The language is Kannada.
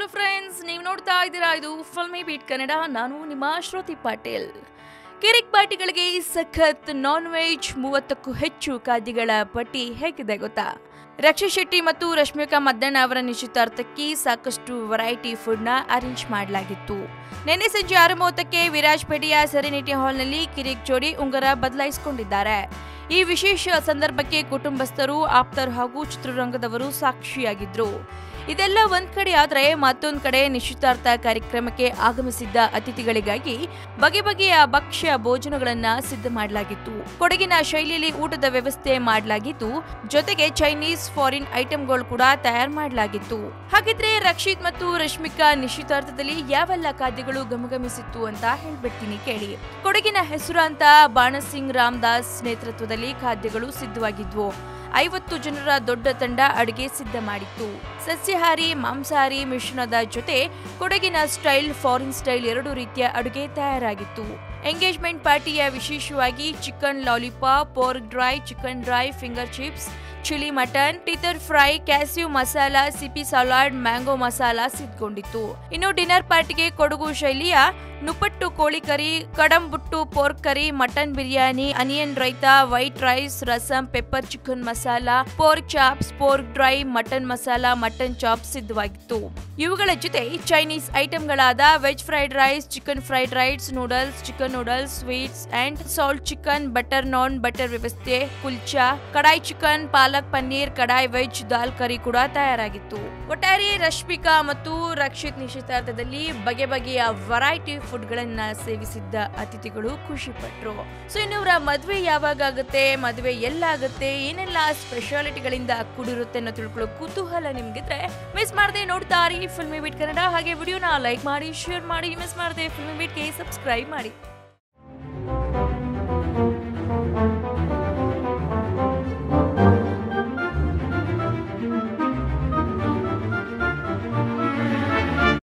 ಹಲೋ ಫ್ರೆಂಡ್ಸ್ ನೀವು ನೋಡ್ತಾ ಇದ್ದೀರಾ ಇದು ಫಿಲ್ಮಿ ಬೀಟ್ ಕನ್ನಡ ನಾನು ನಿಮ್ಮ ಶ್ರುತಿ ಪಾಟೀಲ್ ಕಿರಿಕ್ ಪಾರ್ಟಿಗಳಿಗೆ ಸಖತ್ ನಾನ್ ವೆಜ್ ಮೂವತ್ತಕ್ಕೂ ಹೆಚ್ಚು ಖಾದ್ಯಗಳ ಪಟ್ಟಿ ಹೇಗಿದೆ ಗೊತ್ತಾ ರಕ್ಷಿತ್ ಶೆಟ್ಟಿ ಮತ್ತು ರಶ್ಮಿಕಾ ಮದ್ದಣ್ಣ ಅವರ ನಿಶ್ಚಿತಾರ್ಥಕ್ಕೆ ಸಾಕಷ್ಟು ವೆರೈಟಿ ಫುಡ್ನ ಅರೇಂಜ್ ಮಾಡಲಾಗಿತ್ತು ನಿನ್ನೆ ಸಂಜೆ ಆರು ಮೂವತ್ತಕ್ಕೆ ವಿರಾಜ್ಪೇಟೆಯ ಸೆರೆನಿಟಿ ಹಾಲ್ನಲ್ಲಿ ಕಿರಿಕ್ ಜೋಡಿ ಉಂಗರ ಬದಲಾಯಿಸಿಕೊಂಡಿದ್ದಾರೆ ಈ ವಿಶೇಷ ಸಂದರ್ಭಕ್ಕೆ ಕುಟುಂಬಸ್ಥರು ಆಪ್ತರು ಹಾಗೂ ಚಿತ್ರರಂಗದವರು ಸಾಕ್ಷಿಯಾಗಿದ್ರು ಇದೆಲ್ಲ ಒಂದ್ ಕಡೆ ಆದ್ರೆ ಮತ್ತೊಂದ್ ಕಡೆ ನಿಶ್ಚಿತಾರ್ಥ ಕಾರ್ಯಕ್ರಮಕ್ಕೆ ಆಗಮಿಸಿದ್ದ ಅತಿಥಿಗಳಿಗಾಗಿ ಬಗೆ ಬಗೆಯ ಭಕ್ಷ್ಯ ಭೋಜನಗಳನ್ನ ಸಿದ್ಧ ಮಾಡಲಾಗಿತ್ತು ಕೊಡಗಿನ ಶೈಲಿಯಲ್ಲಿ ಊಟದ ವ್ಯವಸ್ಥೆ ಮಾಡಲಾಗಿದ್ದು ಜೊತೆಗೆ ಚೈನೀಸ್ ಫಾರಿನ್ ಐಟಂಗಳು ಕೂಡ ತಯಾರು ಮಾಡಲಾಗಿತ್ತು ಹಾಗಿದ್ರೆ ರಕ್ಷಿತ್ ಮತ್ತು ರಶ್ಮಿಕಾ ನಿಶ್ಚಿತಾರ್ಥದಲ್ಲಿ ಯಾವೆಲ್ಲ ಖಾದ್ಯಗಳು ಗಮಗಮಿಸಿತ್ತು ಅಂತ ಹೇಳ್ಬಿಡ್ತೀನಿ ಕೇಳಿ ಕೊಡಗಿನ ಹೆಸರಾಂತ ಬಾಣಸಿಂಗ್ ರಾಮದಾಸ್ ನೇತೃತ್ವದಲ್ಲಿ ಖಾದ್ಯಗಳು ಸಿದ್ಧವಾಗಿದ್ವು ಐವತ್ತು ಜನರ ದೊಡ್ಡ ತಂಡ ಅಡುಗೆ ಸಿದ್ಧ ಮಾಡಿತ್ತು ಸಸ್ಯಾಹಾರಿ ಮಾಂಸಾಹಾರಿ ಮಿಶ್ರಣದ ಜೊತೆ ಕೊಡಗಿನ ಸ್ಟೈಲ್ ಫಾರಿನ್ ಸ್ಟೈಲ್ ಎರಡು ರೀತಿಯ ಅಡುಗೆ ತಯಾರಾಗಿತ್ತು ಎಂಗೇಜ್ಮೆಂಟ್ ಪಾರ್ಟಿಯ ವಿಶೇಷವಾಗಿ chicken lollipop pork dry chicken dry finger chips chilli mutton ಟೀತರ್ ಫ್ರೈ ಕ್ಯಾಸ್ಯೂ ಮಸಾಲ ಸಿಪಿ ಸಲಾಡ್ ಮ್ಯಾಂಗೋ ಮಸಾಲ ಸಿದ್ಕೊಂಡಿತ್ತು ಇನ್ನು ಡಿನ್ನರ್ ಪಾರ್ಟಿಗೆ ಕೊಡಗು ಶೈಲಿಯ ನುಪ್ಪಟ್ಟು ಕೋಳಿ curry kadambuttu pork curry mutton biryani onion raita white rice rasam pepper chicken masala pork chops pork dry mutton masala mutton chop ಸಿದ್ಧವಾಗಿತ್ತು ಇವುಗಳ ಜೊತೆ ಚೈನೀಸ್ ಐಟಂಗಳಾದ veg fried rice chicken fried rice noodles chicken noodles sweets and salt chicken butter naan butter ವ್ಯವಸ್ಥೆ ಕುಲ್ಚಾ ಕಡಾಯಿ ಚಿಕನ್ ಪಾಲಕ್ ಪನ್ನೀರ್ ಕಡಾಯಿ ವೆಜ್ ದಾಲ್ ಕರಿ ಕೂಡ ತಯಾರಾಗಿತ್ತು ಒಟ್ಟಾರೆ ರಶ್ಮಿಕಾ ಮತ್ತು ರಕ್ಷಿತ್ ನಿಶ್ಚಿತಾರ್ಥದಲ್ಲಿ ಬಗೆ ಬಗೆಯ ವೆರೈಟಿ ಫುಡ್ ಗಳನ್ನ ಸೇವಿಸಿದ್ದ ಅತಿಥಿಗಳು ಖುಷಿ ಪಟ್ರು ಸೊ ಇನ್ನವರ ಮದ್ವೆ ಯಾವಾಗ ಆಗುತ್ತೆ ಮದ್ವೆ ಎಲ್ಲಾಗುತ್ತೆ ಏನೆಲ್ಲ ಸ್ಪೆಷಾಲಿಟಿಗಳಿಂದ ಕೂಡಿರುತ್ತೆ ಅನ್ನೋ ತಿಳ್ಕೊಳ್ಳೋ ಕುತೂಹಲ ನಿಮ್ಗಿದ್ರೆ ಮಿಸ್ ಮಾಡದೆ ನೋಡ್ತಾರಿ ಫಿಲ್ಮಿ ಬಿಟ್ ಕನ್ನಡ ಹಾಗೆ ವಿಡಿಯೋನ ಲೈಕ್ ಮಾಡಿ ಶೇರ್ ಮಾಡಿ ಮಿಸ್ ಮಾಡದೆ ಫಿಲ್ಮಿ ಬಿಟ್ಗೆ ಸಬ್ಸ್ಕ್ರೈಬ್ ಮಾಡಿ